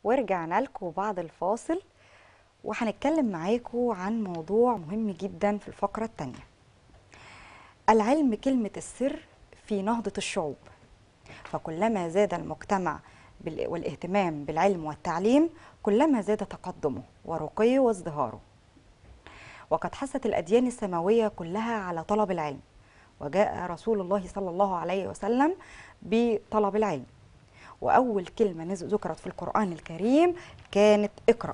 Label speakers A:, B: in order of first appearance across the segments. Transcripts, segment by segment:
A: ورجعنا لكم بعد الفاصل وهنتكلم معاكم عن موضوع مهم جدا في الفقرة التانية العلم كلمة السر في نهضة الشعوب فكلما زاد المجتمع بال- والاهتمام بالعلم والتعليم كلما زاد تقدمه ورقيه وازدهاره وقد حثت الأديان السماوية كلها على طلب العلم وجاء رسول الله صلى الله عليه وسلم بطلب العلم وأول كلمة نز- ذكرت في القرآن الكريم كانت اقرأ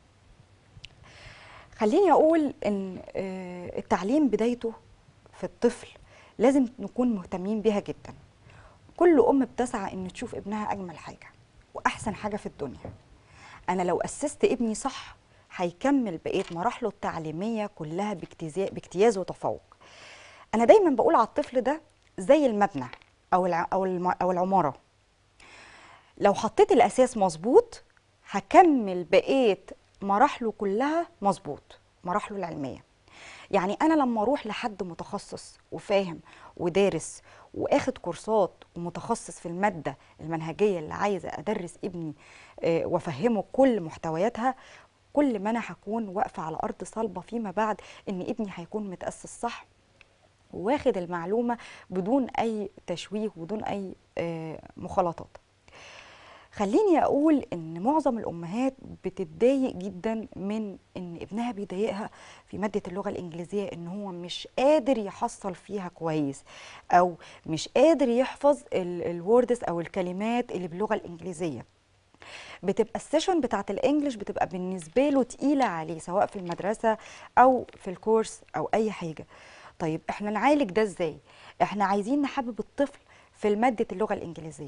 A: خليني أقول إن آه، التعليم بدايته في الطفل لازم نكون مهتمين بيها جدا كل أم بتسعى إن تشوف ابنها أجمل حاجة وأحسن حاجة في الدنيا أنا لو أسست ابني صح هيكمل بقية مراحله التعليمية كلها باجتزا- باجتياز وتفوق أنا دايما بقول على الطفل ده زي المبنى أو الع- أو الم- أو العمارة لو حطيت الاساس مظبوط هكمل بقيه مراحله كلها مظبوط مراحله العلميه يعني انا لما اروح لحد متخصص وفاهم ودارس واخد كورسات ومتخصص في الماده المنهجيه اللي عايزه ادرس ابني آه، وافهمه كل محتوياتها كل ما انا هكون واقفه على ارض صلبه فيما بعد ان ابني هيكون متاسس صح واخد المعلومه بدون اي تشويه وبدون اي آه، مخالطات خليني اقول ان معظم الامهات بتتضايق جدا من ان ابنها بيضايقها في ماده اللغه الانجليزيه ان هو مش قادر يحصل فيها كويس او مش قادر يحفظ الوردز او الكلمات اللي باللغه الانجليزيه بتبقى السيشن بتاعت الانجليش بتبقى بالنسبه له تقيله عليه سواء في المدرسه او في الكورس او اي حاجه طيب احنا نعالج ده ازاي احنا عايزين نحبب الطفل في ماده اللغه الانجليزيه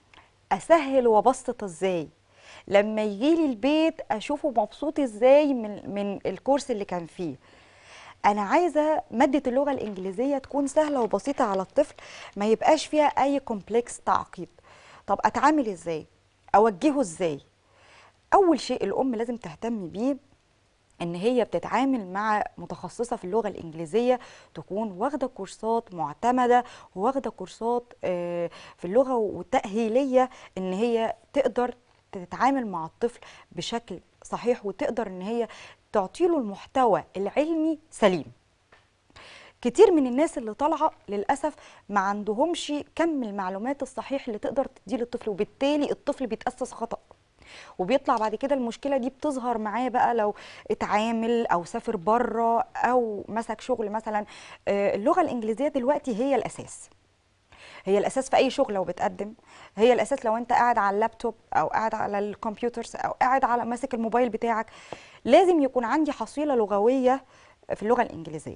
A: اسهل وابسط ازاي لما يجي لي البيت اشوفه مبسوط ازاي من من الكورس اللي كان فيه انا عايزه ماده اللغه الانجليزيه تكون سهله وبسيطه على الطفل ما يبقاش فيها اي كومبلكس تعقيد طب اتعامل ازاي اوجهه ازاي اول شيء الام لازم تهتم بيه ان هي بتتعامل مع متخصصه في اللغه الانجليزيه تكون واخده كورسات معتمده وواخده كورسات آه، في اللغه والتاهيليه ان هي تقدر تتعامل مع الطفل بشكل صحيح وتقدر ان هي تعطيله المحتوى العلمي سليم كتير من الناس اللي طالعه للاسف ما عندهمش كم المعلومات الصحيح اللي تقدر تديه للطفل وبالتالي الطفل بيتاسس خطأ وبيطلع بعد كده المشكله دي بتظهر معاه بقى لو اتعامل او سافر بره او مسك شغل مثلا آه، اللغه الانجليزيه دلوقتي هي الاساس هي الاساس في اي شغل لو بتقدم هي الاساس لو انت قاعد على اللابتوب او قاعد على الكمبيوترز او قاعد على ماسك الموبايل بتاعك لازم يكون عندي حصيله لغويه في اللغه الانجليزيه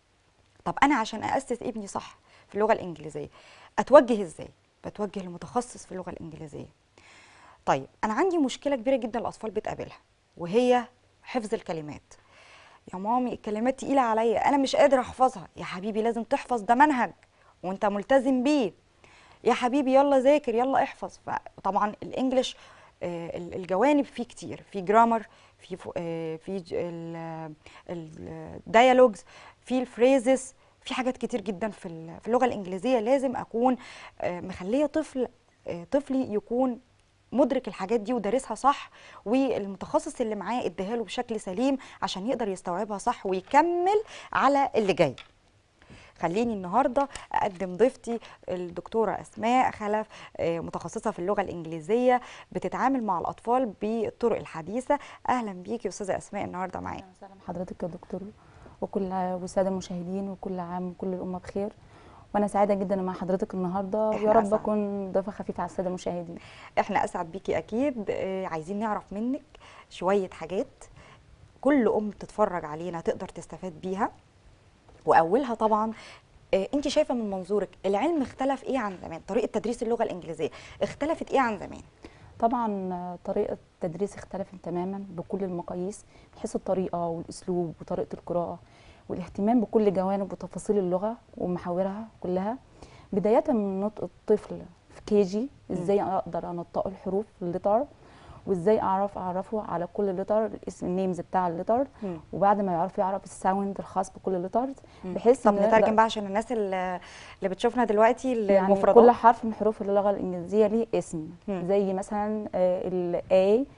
A: طب انا عشان اسس ابني صح في اللغه الانجليزيه اتوجه ازاي بتوجه لمتخصص في اللغه الانجليزيه طيب انا عندي مشكله كبيره جدا الاطفال بتقابلها وهي حفظ الكلمات يا مامي الكلمات تقيله عليا انا مش قادر احفظها يا حبيبي لازم تحفظ ده منهج وانت ملتزم بيه يا حبيبي يلا ذاكر يلا احفظ فطبعا الانجليش آه، ال- الجوانب فيه كتير في جرامر في ف- آه، في الديالوجز في الفريزز في حاجات كتير جدا في ال- في اللغه الانجليزيه لازم اكون آه، مخليه طفل آه، طفلي يكون مدرك الحاجات دي ودارسها صح والمتخصص اللي معاه اداها له بشكل سليم عشان يقدر يستوعبها صح ويكمل على اللي جاي خليني النهارده اقدم ضيفتي الدكتوره اسماء خلف آه، متخصصه في اللغه الانجليزيه بتتعامل مع الاطفال بالطرق الحديثه اهلا بيكي استاذه اسماء النهارده معانا
B: اهلا وسهلا بحضرتك يا دكتور وكل والساده المشاهدين وكل عام وكل الامه بخير وانا سعيده جدا مع حضرتك النهارده
A: إحنا
B: ويا رب
A: أسعد.
B: اكون ضيفه خفيفه على الساده المشاهدين
A: احنا اسعد بيكي اكيد آه، عايزين نعرف منك شويه حاجات كل ام بتتفرج علينا تقدر تستفاد بيها واولها طبعا انت شايفه من منظورك العلم اختلف ايه عن زمان طريقه تدريس اللغه الانجليزيه اختلفت ايه عن زمان
B: طبعا آه، طريقه التدريس اختلفت تماما بكل المقاييس من حيث الطريقه والاسلوب وطريقه القراءه والاهتمام بكل جوانب وتفاصيل اللغه ومحاورها كلها بدايه من نطق الطفل في كي جي ازاي اقدر انطق الحروف اللتر وازاي اعرف اعرفه على كل لتر الاسم النيمز بتاع اللتر
A: مم.
B: وبعد ما يعرف يعرف الساوند الخاص بكل لتر بحيث
A: طب
B: إنه
A: نترجم
B: يقدر-
A: بقى عشان الناس اللي اللي بتشوفنا دلوقتي
B: يعني
A: المفردات
B: كل حرف من حروف اللغه الانجليزيه ليه اسم
A: مم.
B: زي مثلا الاي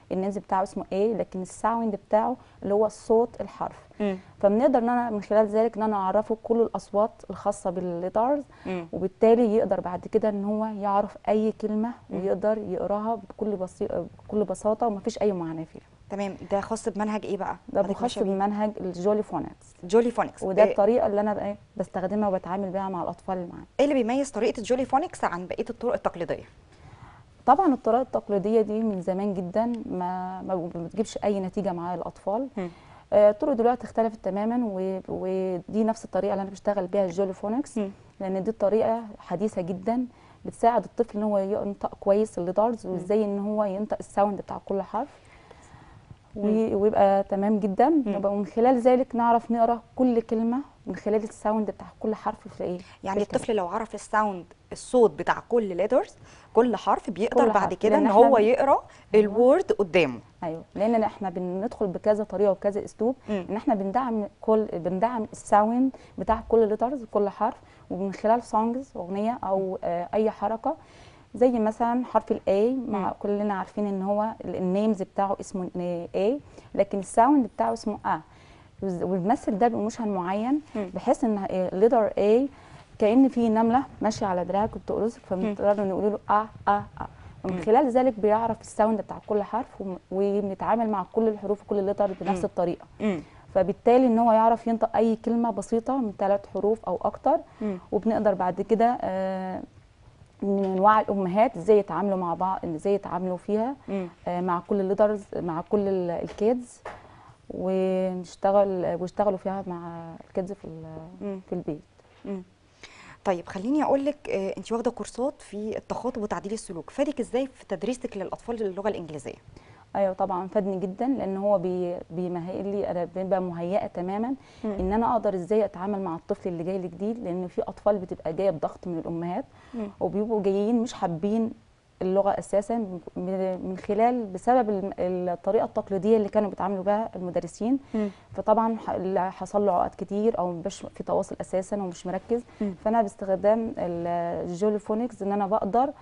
B: النيمز بتاعه اسمه A لكن الساوند بتاعه اللي هو صوت الحرف
A: مم.
B: فبنقدر ان انا من خلال ذلك ان انا اعرفه كل الاصوات الخاصه بالليترز
A: مم.
B: وبالتالي يقدر بعد كده ان هو يعرف اي كلمه
A: مم.
B: ويقدر يقراها بكل بسي... بكل بساطه ومفيش اي معاناه فيها
A: تمام ده خاص بمنهج ايه بقى
B: ده
A: حضرتك
B: بخاص
A: ماشية بيه؟
B: بمنهج الجولي فونكس
A: جولي فونكس
B: وده
A: إيه
B: الطريقه اللي انا بقى بستخدمها وبتعامل بيها مع الاطفال اللي معايا
A: إيه اللي بيميز طريقه الجولي فونكس عن بقيه الطرق التقليديه
B: طبعا الطريقه التقليديه دي من زمان جدا ما ما بتجيبش اي نتيجه مع الاطفال
A: مم.
B: آه، الطرق دلوقتي اختلفت تماما و- ودي نفس الطريقه اللي انا بشتغل بيها الجولي فونكس
A: مم.
B: لان دي الطريقه حديثه جدا بتساعد الطفل ان هو ينطق كويس الليدرز وازاي ان هو ينطق الساوند بتاع كل حرف و- ويبقى تمام جدا يبقى ومن خلال ذلك نعرف نقرا كل كلمه من خلال الساوند بتاع كل حرف في ايه
A: يعني
B: في الكلمة.
A: الطفل لو عرف الساوند الصوت بتاع كل ليترز كل حرف بيقدر
B: كل
A: بعد
B: حرف،
A: كده
B: لأن
A: ان
B: إحنا
A: هو
B: بن-
A: يقرا
B: أيوة.
A: الوورد قدامه
B: ايوه لان احنا بندخل بكذا طريقه وكذا اسلوب
A: مم.
B: ان احنا بندعم كل بندعم الساوند بتاع كل لترز كل حرف ومن خلال سونجز اغنيه او آه اي حركه زي مثلا حرف الاي مع
A: مم.
B: كلنا عارفين ان هو النيمز بتاعه اسمه اي لكن الساوند بتاعه اسمه ا وبنمثل ده بايموشن معين
A: مم.
B: بحيث ان ليتر اي كان في نمله ماشيه على دراعك وبتقرصك فبنقدر نقول له اه اه اه ومن
A: مم.
B: خلال ذلك بيعرف الساوند بتاع كل حرف وم- وبنتعامل مع كل الحروف وكل لتر بنفس
A: مم.
B: الطريقه
A: مم.
B: فبالتالي ان هو يعرف ينطق اي كلمه بسيطه من ثلاث حروف او اكتر
A: مم.
B: وبنقدر بعد كده آه، نوعي الامهات ازاي يتعاملوا مع بعض ازاي يتعاملوا فيها
A: مم.
B: آه، مع كل الليدرز مع كل ال- الكيدز ونشتغل ويشتغلوا فيها مع الكيدز في ال-
A: مم.
B: في البيت
A: مم. طيب خليني اقول لك آه، انت واخده كورسات في التخاطب وتعديل السلوك فادك ازاي في تدريسك للاطفال اللغه الانجليزيه
B: ايوه طبعا فادني جدا لان هو بي بيمهد لي انا ببقى مهيئه تماما
A: مم.
B: ان انا اقدر ازاي اتعامل مع الطفل اللي جاي لي جديد لان في اطفال بتبقى جايه بضغط من الامهات
A: مم.
B: وبيبقوا جايين مش حابين اللغه اساسا من من خلال بسبب الم- الطريقه التقليديه اللي كانوا بيتعاملوا بها المدرسين
A: مم.
B: فطبعا ح- اللي حصل له عقد كتير او مش في تواصل اساسا ومش مركز
A: مم.
B: فانا باستخدام ال- الجولي فونكس ان انا بقدر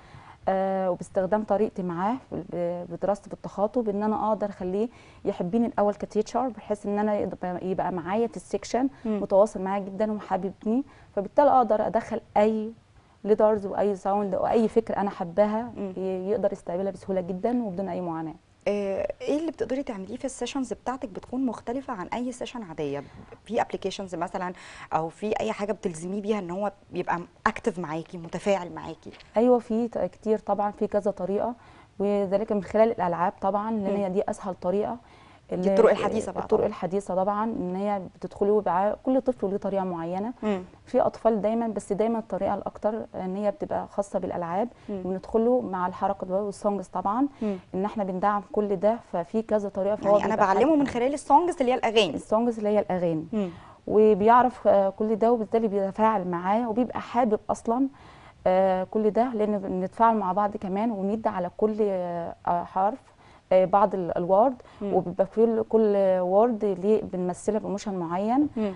B: آه وباستخدام طريقتي معاه ب- بدراستي بالتخاطب ان انا اقدر اخليه يحبني الاول كتيتشر بحيث ان انا يبقى, يبقى معايا في السكشن
A: مم.
B: متواصل معايا جدا وحاببني فبالتالي اقدر ادخل اي ليدرز واي ساوند او اي فكره انا حباها
A: مم.
B: ي- يقدر يستقبلها بسهوله جدا وبدون اي معاناه
A: آه، ايه اللي بتقدري تعمليه في السيشنز بتاعتك بتكون مختلفه عن اي سيشن عاديه في ابلكيشنز مثلا او في اي حاجه بتلزميه بيها ان هو بيبقى اكتف معاكي متفاعل معاكي
B: ايوه في ت- كتير طبعا في كذا طريقه وذلك من خلال الالعاب طبعا لان
A: مم.
B: هي دي اسهل طريقه
A: دي الطرق الحديثة بقى
B: الطرق
A: طبعاً.
B: الحديثه طبعا ان هي بتدخلوا بقى كل طفل له طريقه معينه
A: مم.
B: في اطفال دايما بس دايما الطريقه الاكتر ان هي بتبقى خاصه بالالعاب
A: مم.
B: بندخله مع الحركه دول والسونجز طبعا
A: مم.
B: ان احنا بندعم كل ده ففي كذا طريقه فهو
A: يعني انا
B: بيبقى
A: بعلمه
B: حاجة-
A: من خلال السونجز اللي هي الاغاني
B: السونجز اللي هي الاغاني
A: مم.
B: وبيعرف آه، كل ده وبالتالي بيتفاعل معاه وبيبقى حابب اصلا آه، كل ده لان بنتفاعل مع بعض كمان وندي على كل آه، آه، حرف آه، بعض ال- الوورد
A: مم.
B: وبيبقى في كل وورد ليه بنمثلها بموشن معين
A: مم.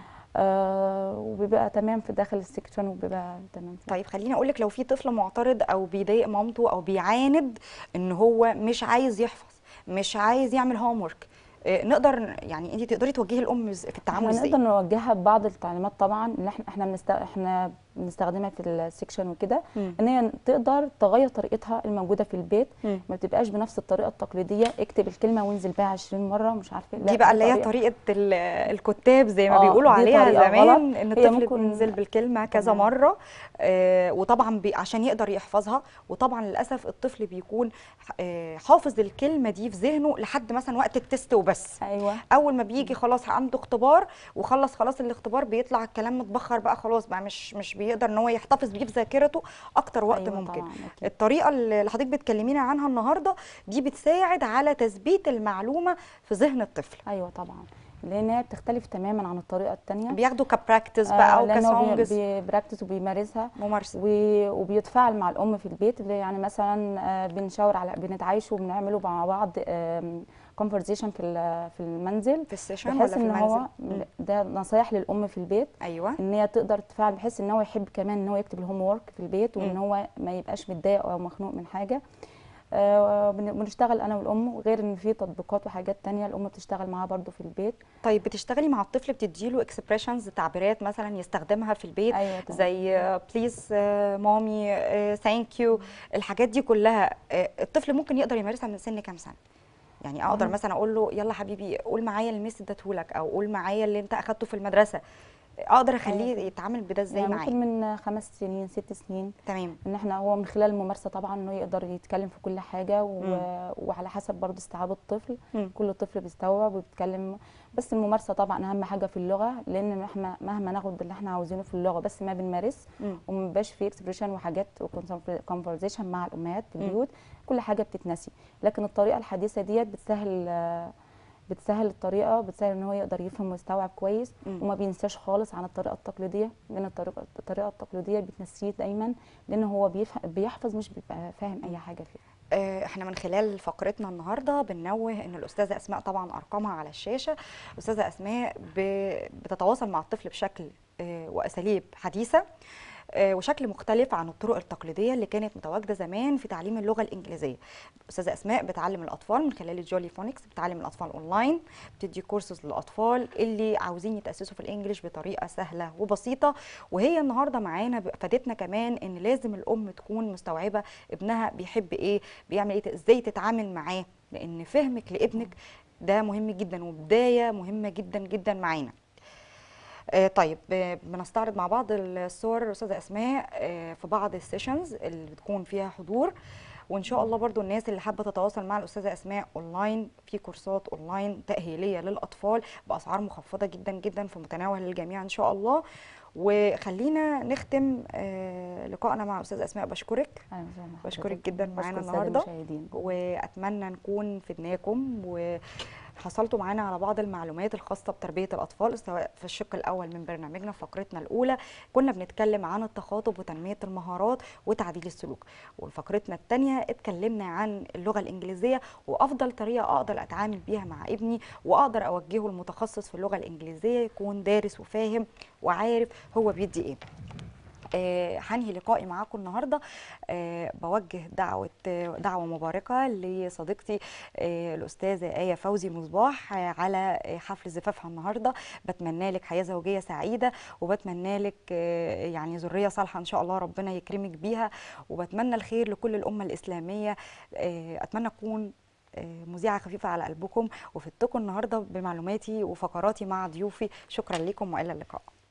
B: آه، وبيبقى تمام في داخل السكشن وبيبقى تمام فيه.
A: طيب خليني اقول لك لو في طفل معترض او بيضايق مامته او بيعاند ان هو مش عايز يحفظ مش عايز يعمل هوم ورك نقدر يعني انت تقدري توجهي الام إز- في التعامل
B: احنا
A: ازاي
B: نقدر نوجهها ببعض التعليمات طبعا اللي احنا احنا بنست... احنا بنستخدمها في السكشن وكده
A: مم.
B: ان هي تقدر تغير طريقتها الموجوده في البيت
A: مم.
B: ما بتبقاش بنفس الطريقه التقليديه اكتب الكلمه وانزل بيها 20 مره مش عارفه
A: دي بقى اللي هي
B: طريقة-
A: طريقه ال- الكتاب زي ما
B: آه،
A: بيقولوا
B: دي
A: عليها
B: طريقة
A: زمان
B: غلط.
A: ان
B: هي
A: الطفل
B: ممكن-
A: بينزل بالكلمه كذا
B: تمام.
A: مره آه وطبعا بي عشان يقدر يحفظها وطبعا للاسف الطفل بيكون آه حافظ الكلمه دي في ذهنه لحد مثلا وقت التست وبس
B: ايوه
A: اول ما بيجي خلاص عنده اختبار وخلص خلاص الاختبار بيطلع الكلام متبخر بقى خلاص بقى مش مش بيقدر ان هو يحتفظ بيه في ذاكرته اكتر وقت
B: أيوة
A: ممكن
B: طبعاً، أكيد.
A: الطريقه اللي حضرتك بتكلمينا عنها النهارده دي بتساعد على تثبيت المعلومه في ذهن الطفل
B: ايوه طبعا لان هي بتختلف تماما عن الطريقه الثانيه
A: بياخدوا كبراكتس بقى او كسونجز
B: بيبراكتس وبيمارسها
A: ممارسه
B: و- وبيتفاعل مع الام في البيت اللي يعني مثلا آه، بنشاور على بنتعايشوا وبنعملوا مع بعض كونفرزيشن في ال- في المنزل
A: في السيشن ولا
B: بحيث
A: في
B: ان هو
A: المنزل مم.
B: ده نصايح للام في البيت
A: ايوه
B: ان هي تقدر تتفاعل بحيث ان هو يحب كمان ان هو يكتب الهوم وورك في البيت وان
A: مم.
B: هو ما يبقاش متضايق او مخنوق من حاجه آه، بن- بنشتغل انا والام غير ان في تطبيقات وحاجات تانية الام بتشتغل معاها برضو في البيت
A: طيب بتشتغلي مع الطفل بتديله اكسبريشنز تعبيرات مثلا يستخدمها في البيت
B: ايوه طبعا
A: زي بليز مامي ثانك يو الحاجات دي كلها آه، الطفل ممكن يقدر يمارسها من سن كام سنه يعني اقدر
B: مم.
A: مثلا اقول له يلا حبيبي قول معايا الميس اديتهولك او قول معايا اللي انت اخدته في المدرسه اقدر اخليه
B: أيوة.
A: يتعامل بده ازاي
B: يعني
A: معايا
B: ممكن من خمس سنين ست سنين
A: تمام
B: ان احنا هو من خلال الممارسه طبعا انه يقدر يتكلم في كل حاجه و...
A: مم.
B: وعلى حسب برضه استيعاب الطفل
A: مم.
B: كل طفل بيستوعب وبيتكلم بس الممارسه طبعا اهم حاجه في اللغه لان مهما مهما ناخد اللي احنا عاوزينه في اللغه بس ما بنمارس
A: مم.
B: وما بيبقاش في اكسبريشن وحاجات وكونفرزيشن مع الامهات في
A: مم.
B: البيوت كل حاجه بتتنسي لكن الطريقه الحديثه ديت بتسهل آه، بتسهل الطريقه بتسهل ان هو يقدر يفهم ويستوعب كويس
A: مم.
B: وما بينساش خالص عن الطريقه التقليديه لان الطريقه الطريقه التقليديه بتنسيه دايما لان هو بيفهم بيحفظ مش بيبقى فاهم اي حاجه فيها
A: آه، احنا من خلال فقرتنا النهارده بنوه ان الاستاذه اسماء طبعا ارقامها على الشاشه الاستاذه اسماء ب- بتتواصل مع الطفل بشكل آه، واساليب حديثه آه، وشكل مختلف عن الطرق التقليديه اللي كانت متواجده زمان في تعليم اللغه الانجليزيه استاذه اسماء بتعلم الاطفال من خلال الجولي فونكس بتعلم الاطفال اونلاين بتدي كورسز للاطفال اللي عاوزين يتاسسوا في الانجليش بطريقه سهله وبسيطه وهي النهارده معانا ب- فادتنا كمان ان لازم الام تكون مستوعبه ابنها بيحب ايه بيعمل ايه ازاي تتعامل معاه لان فهمك لابنك ده مهم جدا وبدايه مهمه جدا جدا معانا آه، طيب آه، بنستعرض مع بعض الصور استاذه اسماء آه، في بعض السيشنز اللي بتكون فيها حضور وان شاء الله برضو الناس اللي حابه تتواصل مع الاستاذه اسماء اونلاين في كورسات اونلاين تاهيليه للاطفال باسعار مخفضه جدا جدا في متناول الجميع ان شاء الله وخلينا نختم آه، لقائنا مع الاستاذه اسماء بشكرك
B: أهلاً وسهلاً
A: بشكرك
B: بحضرتك.
A: جداً
B: بشكر
A: معانا
B: السادة
A: النهاردة.
B: المشاهدين.
A: واتمنى نكون فدناكم وحصلتوا معانا على بعض المعلومات الخاصه بتربيه الاطفال سواء في الشق الاول من برنامجنا في فقرتنا الاولى كنا بنتكلم عن التخاطب وتنميه المهارات وتعديل السلوك وفقرتنا الثانيه اتكلمنا عن اللغه الانجليزيه وافضل طريقه اقدر اتعامل بيها مع ابني واقدر اوجهه المتخصص في اللغه الانجليزيه يكون دارس وفاهم وعارف هو بيدي ايه آه، هنهي لقائي معاكم النهارده آه، بوجه دعوه آه، دعوه مباركه لصديقتي آه، الاستاذه ايه فوزي مصباح آه، على آه، حفل زفافها النهارده بتمنى لك حياه زوجيه سعيده وبتمنى لك آه، يعني ذريه صالحه ان شاء الله ربنا يكرمك بيها وبتمنى الخير لكل الامه الاسلاميه آه، اتمنى اكون آه، مذيعه خفيفه على قلبكم وفدتكم النهارده بمعلوماتي وفقراتي مع ضيوفي شكرا لكم والى اللقاء